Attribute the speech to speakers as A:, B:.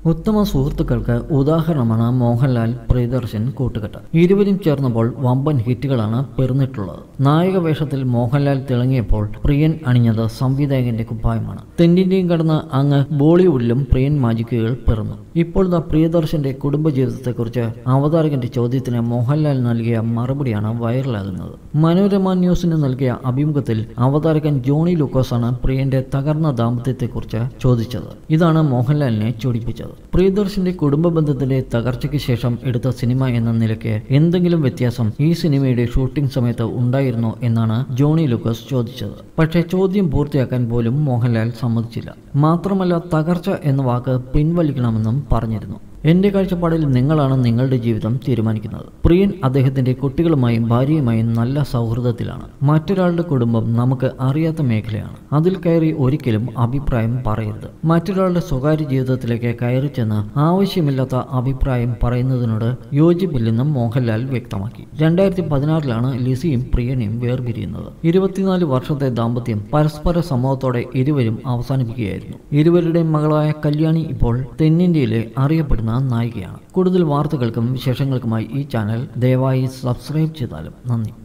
A: ഉത്തമ സുഹൃത്തുക്കൾക്ക് ഉദാഹരണമാണ് മോഹൻലാൽ പ്രിയദർശൻ കൂട്ടുകെട്ട് ഇരുവരും ചേർന്നപ്പോൾ വമ്പൻ ഹിറ്റുകളാണ് പിറന്നിട്ടുള്ളത് നായക വേഷത്തിൽ മോഹൻലാൽ തിളങ്ങിയപ്പോൾ പ്രിയൻ അണിഞ്ഞത് സംവിധായകന്റെ കുപ്പായമാണ് തെന്നിന്ത്യയും കടന്ന് അങ്ങ് ബോളിവുഡിലും പ്രിയൻ മാജിക്കുകൾ പിറന്നു ഇപ്പോൾ ദാ പ്രിയദർശന്റെ കുടുംബജീവിതത്തെക്കുറിച്ച് അവതാരകന്റെ ചോദ്യത്തിന് മോഹൻലാൽ നൽകിയ മറുപടിയാണ് വൈറലാകുന്നത് മനോരമ ന്യൂസിന് നൽകിയ അഭിമുഖത്തിൽ അവതാരകൻ ജോണി ലൂക്കോസാണ് പ്രിയന്റെ തകർന്ന ദാമ്പത്യത്തെക്കുറിച്ച് ചോദിച്ചത് ഇതാണ് മോഹൻലാലിനെ ചൊടിപ്പിച്ചത് പ്രിയദർശന്റെ കുടുംബ ബന്ധത്തിന്റെ തകർച്ചയ്ക്ക് ശേഷം എടുത്ത സിനിമ എന്ന നിലയ്ക്ക് എന്തെങ്കിലും വ്യത്യാസം ഈ സിനിമയുടെ ഷൂട്ടിംഗ് സമയത്ത് ഉണ്ടായിരുന്നോ എന്നാണ് ജോണി ലൂക്കോസ് ചോദിച്ചത് പക്ഷേ ചോദ്യം പൂർത്തിയാക്കാൻ പോലും മോഹൻലാൽ സമ്മതിച്ചില്ല മാത്രമല്ല തകർച്ച എന്ന വാക്ക് പിൻവലിക്കണമെന്നും പറഞ്ഞിരുന്നു എന്റെ കാഴ്ചപ്പാടിൽ നിങ്ങളാണ് നിങ്ങളുടെ ജീവിതം തീരുമാനിക്കുന്നത് പ്രിയൻ അദ്ദേഹത്തിന്റെ കുട്ടികളുമായും ഭാര്യയുമായും നല്ല സൗഹൃദത്തിലാണ് മറ്റൊരാളുടെ കുടുംബം നമുക്ക് അറിയാത്ത മേഖലയാണ് അതിൽ കയറി ഒരിക്കലും അഭിപ്രായം പറയരുത് മറ്റൊരാളുടെ സ്വകാര്യ ജീവിതത്തിലേക്ക് കയറി ചെന്ന് ആവശ്യമില്ലാത്ത അഭിപ്രായം പറയുന്നതിനോട് യോജിപ്പില്ലെന്നും മോഹൻലാൽ വ്യക്തമാക്കി രണ്ടായിരത്തി പതിനാറിലാണ് ലിസിയും പ്രിയനെയും വേർപിരിയുന്നത് ഇരുപത്തിനാല് വർഷത്തെ ദാമ്പത്യം പരസ്പര സമ്മതത്തോടെ ഇരുവരും അവസാനിപ്പിക്കുകയായിരുന്നു ഇരുവരുടെയും മകളായ കല്യാണി ഇപ്പോൾ തെന്നിന്ത്യയിലെ അറിയപ്പെടുന്ന നായികയാണ് കൂടുതൽ വാർത്തകൾക്കും വിശേഷങ്ങൾക്കുമായി ഈ ചാനൽ ദയവായി സബ്സ്ക്രൈബ് ചെയ്താലും നന്ദി